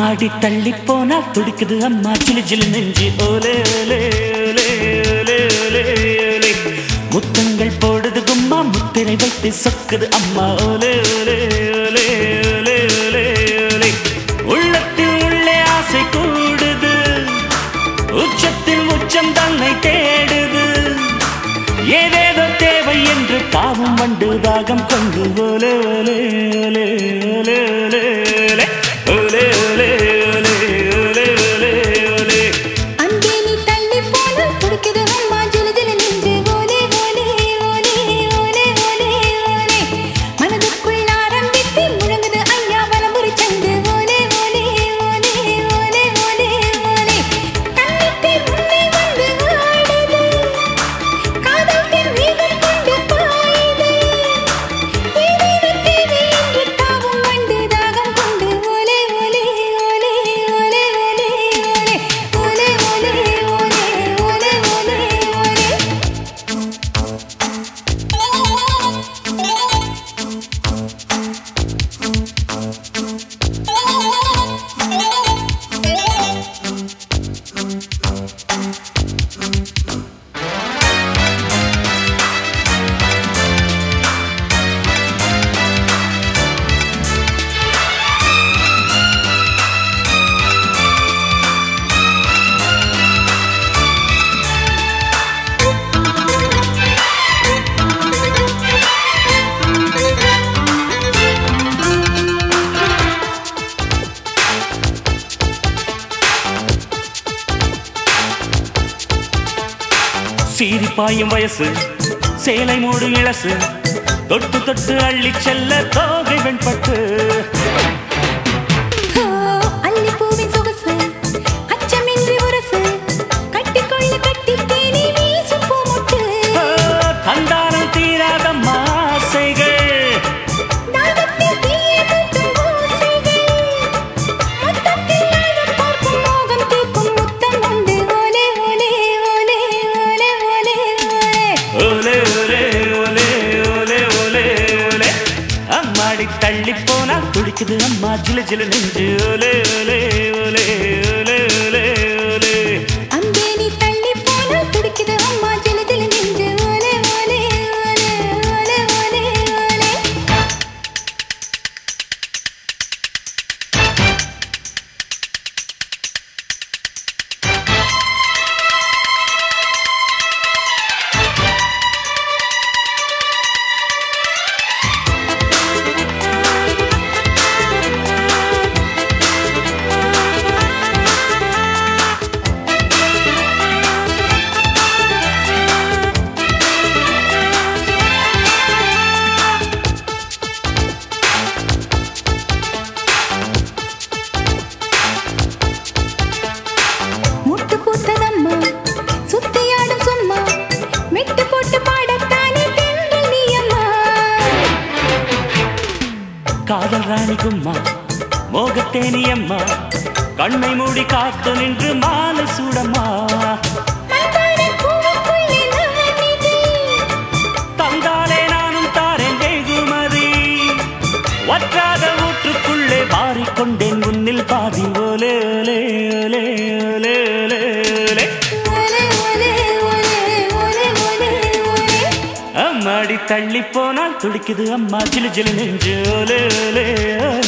அம்மாடி தள்ளி போனா துடிக்குது அம்மா ஜிலு ஜிலு நெஞ்சு ஓலே ஓலே ஓலே ஓலே ஓலே ஓலே முத்தங்கள் போடுது கும்மா முத்திரை வைத்து சொக்குது அம்மா ஓலே ஓலே ஓலே ஓலே ஓலே ஓலே உள்ளத்தில் உள்ளே ஆசை கூடுது உச்சத்தில் உச்சம் தன்னை தேடுது ஏதேதோ தேவை என்று தாவும் வண்டு தாகம் கொண்டு ஓலே ஓலே ஓலே ஓலே ஓலே ஓலே ஓலே ஓலே ஓலே ஓலே ஓலே அங்கே நீ தள்ளி போன துடிக்குது அம்மா ஜிலு ஜிலு நெஞ்சு ஓலே ஓலே ஓலே ஓலே ஓலே ஓலே மனதுக்குள் ஆரம்பித்து முழங்குது ஐயா வலம்புரி சங்கு ஓலே ஓலே ஓலே ஓலே ஓலே ஓலே கண்ணித்தேர் முன்னே வந்து ஆடுது காதல் தேர் வேகம் கொண்டு பாயுது ஏதேதோ தேவை என்று தாவும் வண்டு தாகம் கொண்டு ஓலே ஓலே ஓலே ஓலே ஓலே ஓலே ஓலே ஓலே ஓலே ஓலே ஓலே சீறி பாயும் வயசு சேலை மூடு இளசு தொட்டு தொட்டு அள்ளி செல்ல தோகை வெண்பட்டு ஓ அல்லிப்பூவின் சொகுசு அச்சமின்றி உரசு கட்டிக்கொள்ள கட்டித்தேனி வீசும் பூமொட்டு ஓ, தந்தாரம் தீராத மாசைகள் தாகத்தில் தீயை மூட்டும் ஓசைகள் மொத்தத்தில் ஆழம் பார்க்கும் மோகம் தீர்க்கும் முத்தம் உண்டு ஓலே ஓலே ஓலே ஓலே ஓலே ஓலே ஓலே ஓலே ஓலே ஓலே ஓலே ஓலே அம்மாடி தள்ளி போனா துடிக்குது அம்மா ஜிலு ஜிலு நெஞ்சு ஓலே ஓலே ஓலே ஓலே ஓலே ஓலே அங்கே நீ தள்ளி போனால் துடிக்குது அம்மா ஜிலு ஜிலு நெஞ்சு ஓலே ஓலே ஓலே ஓலே ஓலே ஓலே முட்டு பூத்ததம்மா சுத்தியாடும் சும்மா மெட்டு போட்டு பாடத்தானே தென்றல் நீ அம்மா காதல் ராணி கும்மா மோகத்தேனி அம்மா கண்ணை மூடி காத்து நின்று மாலை சூடம்மா மந்தாரப் பூவுக்குள்ளே நான் நிதி. தந்தாலே நானும் தாரேன் வெகுமதி வற்றாத ஊற்றுக்குள்ளே மாறிக்கொண்டேன் முன்னில் பாதி ஓலே ஓலே ஓலே ஓலே ஓலே ஓலே ஓலே ஓலே ஓலே ஓலே ஓலே ஓலே அம்மாடி தள்ளி போனால் துடிக்குது அம்மா ஜிலு ஜிலு நெஞ்சு ஓலே ஓலே ஓலே